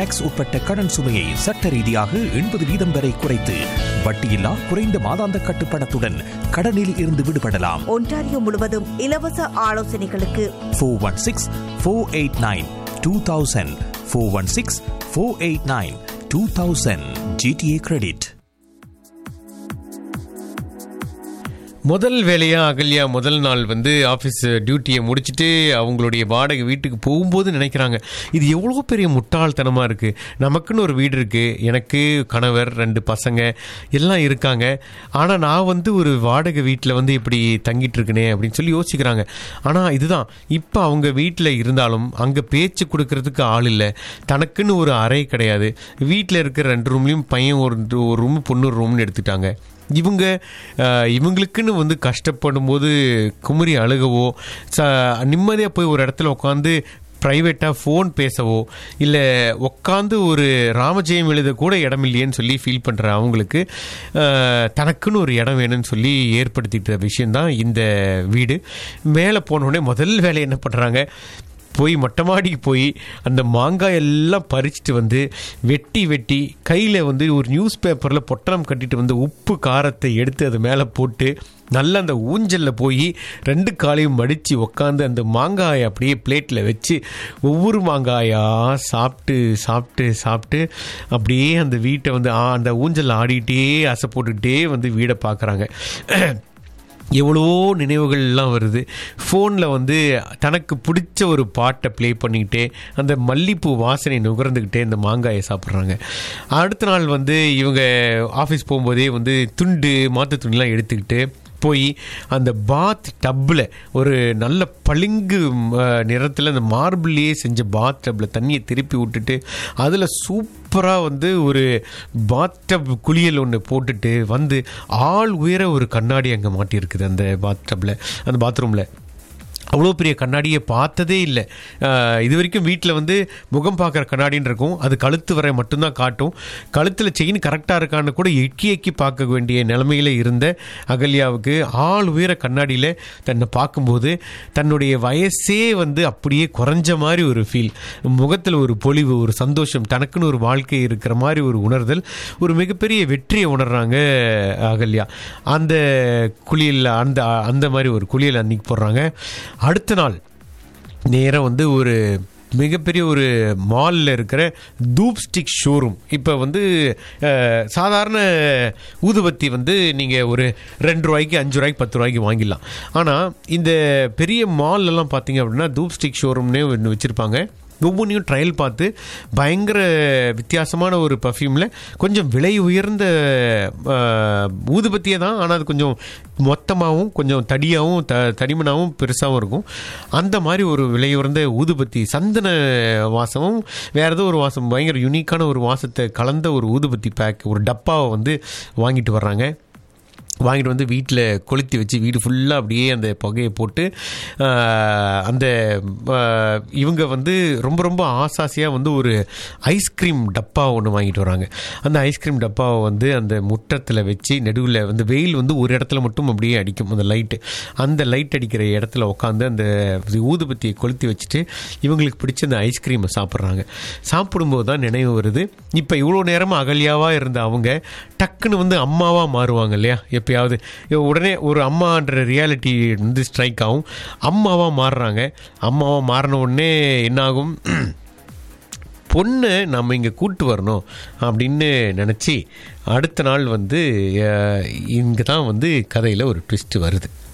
tax உட்பட்ட கடன் சுமையை சட்ட ரீதியாக எண்பது வீதம் வரை குறைத்து வட்டியில்லா குறைந்த மாதாந்த கட்டுப்பணத்துடன் கடனில் இருந்து விடுபடலாம் ஒன்டாரியோ முழுவதும் இலவச ஆலோசனைகளுக்கு four one six four eight nine two thousand four one six four eight nine two thousand GTA credit முதல் வேலையா அகல்யா முதல் நாள் வந்து ஆஃபீஸ் டியூட்டியை முடிச்சுட்டு அவங்களுடைய வாடகை வீட்டுக்கு போகும்போது நினைக்கிறாங்க இது எவ்வளோ பெரிய முட்டாள்தனமாக இருக்குது நமக்குன்னு ஒரு வீடு இருக்குது எனக்கு கணவர் ரெண்டு பசங்க எல்லாம் இருக்காங்க ஆனால் நான் வந்து ஒரு வாடகை வீட்டில் வந்து இப்படி தங்கிட்டு இருக்கனே அப்படின்னு சொல்லி யோசிக்கிறாங்க ஆனால் இதுதான் இப்போ அவங்க வீட்டில் இருந்தாலும் அங்கே பேச்சு கொடுக்கறதுக்கு ஆள் இல்லை தனக்குன்னு ஒரு அறை கிடையாது வீட்டில் இருக்கிற ரெண்டு ரூம்லேயும் பையன் ஒரு ஒரு ரூம் பொண்ணு ஒரு ரூம்னு எடுத்துட்டாங்க இவங்க அஹ், இவங்களுக்குன்னு வந்து கஷ்டப்படும் போது குமரி அழுகவோ ச நிம்மதியாக போய் ஒரு இடத்துல உட்காந்து ப்ரைவேட்டாக ஃபோன் பேசவோ இல்லை உட்காந்து ஒரு ராமஜெயம் எழுத கூட இடம் இல்லையேன்னு சொல்லி ஃபீல் பண்ணுற அவங்களுக்கு அஹ், தனக்குன்னு ஒரு இடம் வேணும்னு சொல்லி ஏற்படுத்திட்ட விஷயந்தான் இந்த வீடு மேலே போனோடனே முதல் வேலை என்ன பண்ணுறாங்க போய் மொட்டை மாடிக்கு போய் அந்த மாங்காய் எல்லாம் பறிச்சுட்டு வந்து வெட்டி வெட்டி கையில் வந்து ஒரு நியூஸ் பேப்பரில் பொட்டலம் கட்டிட்டு வந்து உப்பு காரத்தை எடுத்து அது மேலே போட்டு நல்லா அந்த ஊஞ்சலில் போய் ரெண்டு காலையும் மடித்து உக்காந்து அந்த மாங்காயை அப்படியே பிளேட்டில் வச்சு ஒவ்வொரு மாங்காயாக சாப்பிட்டு சாப்பிட்டு சாப்பிட்டு அப்படியே அந்த வீட்டை வந்து ஆ, அந்த ஊஞ்சல் ஆடிட்டே அசை போட்டுக்கிட்டே வந்து வீடை பார்க்குறாங்க எவ்வளவோ நினைவுகள்லாம் வருது ஃபோனில் வந்து தனக்கு பிடிச்ச ஒரு பாட்டை ப்ளே பண்ணிக்கிட்டே அந்த மல்லிப்பூ வாசனை நுகர்ந்துக்கிட்டே இந்த மாங்காயை சாப்பிட்றாங்க அடுத்த நாள் வந்து இவங்க ஆஃபீஸ் போகும்போதே வந்து துண்டு மாற்று துணிலாம் எடுத்துக்கிட்டு போய் அந்த பாத் டப்பில் ஒரு நல்ல பளிங்கு நிறத்தில் அந்த மார்பிள்லேயே செஞ்ச பாத் டப்பில் தண்ணியை திருப்பி விட்டுட்டு அதில் சூப்பராக வந்து ஒரு பாத் டப் குளியல் ஒன்று போட்டுட்டு வந்து ஆள் உயர ஒரு கண்ணாடி அங்கே மாட்டியிருக்குது அந்த பாத் டப்பில் அந்த பாத்ரூமில் அவ்வளோ பெரிய கண்ணாடியை பார்த்ததே இல்லை அஹ், இது வரைக்கும் வீட்டில் வந்து முகம் பார்க்குற கண்ணாடின்னு இருக்கும் அது கழுத்து வரை மட்டும்தான் காட்டும் கழுத்தில் செயின் கரெக்டாக இருக்கான்னு கூட எக்கி எக்கி பார்க்க வேண்டிய நிலைமையில் இருந்த அகல்யாவுக்கு ஆள் உயர கண்ணாடியில் தன்னை பார்க்கும்போது தன்னுடைய வயசே வந்து அப்படியே குறைஞ்ச மாதிரி ஒரு ஃபீல் முகத்தில் ஒரு பொலிவு ஒரு சந்தோஷம் தனக்குன்னு ஒரு வாழ்க்கை இருக்கிற மாதிரி ஒரு உணர்தல் ஒரு மிகப்பெரிய வெற்றியை உணர்றாங்க அகல்யா அந்த குளியல் அந்த அந்த மாதிரி ஒரு குளியல் அன்னைக்கு போடுறாங்க அடுத்த நாள் நேராக வந்து ஒரு மிகப்பெரிய ஒரு மாலில் இருக்கிற தூப் ஸ்டிக் ஷோரூம் இப்போ வந்து அஹ், சாதாரண ஊதுபத்தி வந்து நீங்கள் ஒரு ரெண்டு ரூபாய்க்கு அஞ்சு ரூபாய்க்கு பத்து ரூபாய்க்கு வாங்கிடலாம் ஆனால் இந்த பெரிய மால்லலாம் பார்த்தீங்க அப்படின்னா தூப் ஸ்டிக் ஷோரூம்னே ஒன்று வச்சுருப்பாங்க ஒவ்வொன்றையும் ட்ரையல் பார்த்து பயங்கர வித்தியாசமான ஒரு பர்ஃப்யூமில் கொஞ்சம் விலை உயர்ந்த அஹ், ஊதுபத்தியே தான் ஆனால் அது கொஞ்சம் மொத்தமாகவும் கொஞ்சம் தடியாகவும் த தடிமனாகவும் பெருசாகவும் இருக்கும் அந்த மாதிரி ஒரு விலை உயர்ந்த ஊதுபத்தி சந்தன வாசமும் வேறு ஏதோ ஒரு வாசம் பயங்கர யூனிக்கான ஒரு வாசத்தை கலந்த ஒரு ஊதுபத்தி பேக் ஒரு டப்பாவை வந்து வாங்கிட்டு வர்றாங்க வாங்கிட்டு வந்து வீட்டில் கொளுத்தி வச்சு வீடு ஃபுல்லாக அப்படியே அந்த புகையை போட்டு ஆஹ், அந்த ஆஹ், இவங்க வந்து ரொம்ப ரொம்ப ஆசாசியாக வந்து ஒரு ஐஸ்கிரீம் டப்பா ஒன்று வாங்கிட்டு வராங்க அந்த ஐஸ்கிரீம் டப்பாவை வந்து அந்த முற்றத்தில் வச்சு நடுவில் வந்து வெயில் வந்து ஒரு இடத்துல மட்டும் அப்படியே அடிக்கும் அந்த லைட்டு அந்த லைட் அடிக்கிற இடத்துல உட்காந்து அந்த ஊதுபத்தியை கொளுத்தி வச்சுட்டு இவங்களுக்கு பிடிச்ச அந்த ஐஸ்கிரீமை சாப்பிட்றாங்க சாப்பிடும்போது தான் நினைவு வருது இப்போ இவ்வளோ நேரமாக அகல்யாவாக இருந்த அவங்க டக்குன்னு வந்து அம்மாவாக மாறுவாங்க இல்லையா எப்பயாவது உடனே ஒரு அம்மான்ற ரியாலிட்டி வந்து ஸ்ட்ரைக் ஆகும் அம்மாவாக மாறுறாங்க அம்மாவாக மாறின உடனே என்னாகும் பொண்ணை நம்ம இங்கே கூட்டு வரணும் அப்படின்னு நினச்சி அடுத்த நாள் வந்து இங்கே தான் வந்து கதையில் ஒரு ட்விஸ்ட் வருது